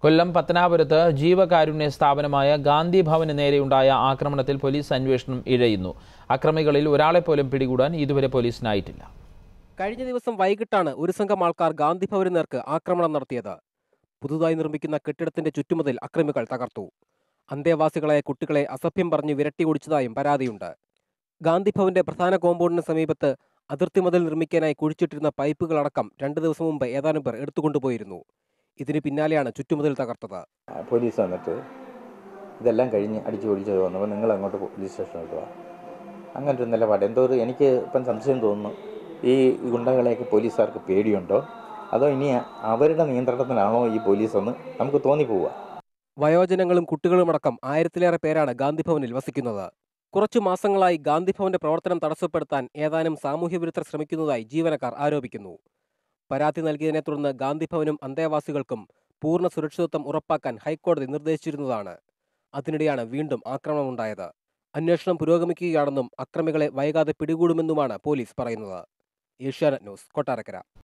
കൊല്ലം പത്തനാപുരത്ത് ജീവകാരുണ്യ സ്ഥാപനമായ ഗാന്ധി ഭവന് നേരെയുണ്ടായ ആക്രമണത്തിൽ പോലീസ് അന്വേഷണം ഇഴയുന്നു അക്രമികളിൽ ഒരാളെപ്പോലും പിടികൂടാൻ ഇതുവരെ പോലീസിനായിട്ടില്ല കഴിഞ്ഞ ദിവസം വൈകിട്ടാണ് ഒരു സംഘം ആൾക്കാർ ഗാന്ധി ഭവന് നേർക്ക് ആക്രമണം നടത്തിയത് പുതുതായി നിർമ്മിക്കുന്ന കെട്ടിടത്തിന്റെ ചുറ്റുമതിൽ അക്രമികൾ തകർത്തു അന്തേവാസികളായ കുട്ടികളെ അസഭ്യം പറഞ്ഞ് വിരട്ടി ഓടിച്ചതായും പരാതിയുണ്ട് ഗാന്ധി ഭവന്റെ പ്രധാന കോമ്പൗണ്ടിന് സമീപത്ത് അതിർത്തി മതിൽ നിർമ്മിക്കാനായി കുഴിച്ചിട്ടിരുന്ന പൈപ്പുകളടക്കം രണ്ട് ദിവസം മുമ്പ് ഏതാനും പേർ എടുത്തുകൊണ്ടുപോയിരുന്നു ഇതിന് പിന്നാലെയാണ് ചുറ്റുമതിൽ തകർത്തത് പോലീസ് വന്നിട്ട് ഇതെല്ലാം കഴിഞ്ഞ് അടിച്ചു പൊളിച്ചത് വന്നപ്പോൾ നിങ്ങൾ അങ്ങോട്ട് പോലീസ് സ്റ്റേഷനിൽ പോവാ അങ്ങനത്തെ ഒരു നിലപാട് എന്തോ ഒരു എനിക്ക് ഇപ്പം സംശയം തോന്നുന്നു ഈ ഗുണ്ടകളെയൊക്കെ പോലീസുകാർക്ക് പേടിയുണ്ടോ അതോ ഇനി അവരുടെ നിയന്ത്രണത്തിലാണോ ഈ പോലീസ് എന്ന് നമുക്ക് തോന്നിപ്പോവുക വയോജനങ്ങളും കുട്ടികളുമടക്കം ആയിരത്തിലേറെ പേരാണ് ഗാന്ധി ഭവനിൽ വസിക്കുന്നത് കുറച്ചു മാസങ്ങളായി ഗാന്ധി ഭവന്റെ പ്രവർത്തനം തടസ്സപ്പെടുത്താൻ ഏതാനും സാമൂഹ്യ വിരുദ്ധർ ശ്രമിക്കുന്നതായി ജീവനക്കാർ ആരോപിക്കുന്നു പരാതി നൽകിയതിനെ തുടർന്ന് ഗാന്ധി ഭവനും അന്തേവാസികൾക്കും പൂർണ്ണ സുരക്ഷിതത്വം ഉറപ്പാക്കാൻ ഹൈക്കോടതി നിർദ്ദേശിച്ചിരുന്നതാണ് അതിനിടെയാണ് വീണ്ടും ആക്രമണമുണ്ടായത് അന്വേഷണം പുരോഗമിക്കുകയാണെന്നും അക്രമികളെ വൈകാതെ പിടികൂടുമെന്നുമാണ് പോലീസ് പറയുന്നത് ഏഷ്യാനെറ്റ് ന്യൂസ് കൊട്ടാരക്കര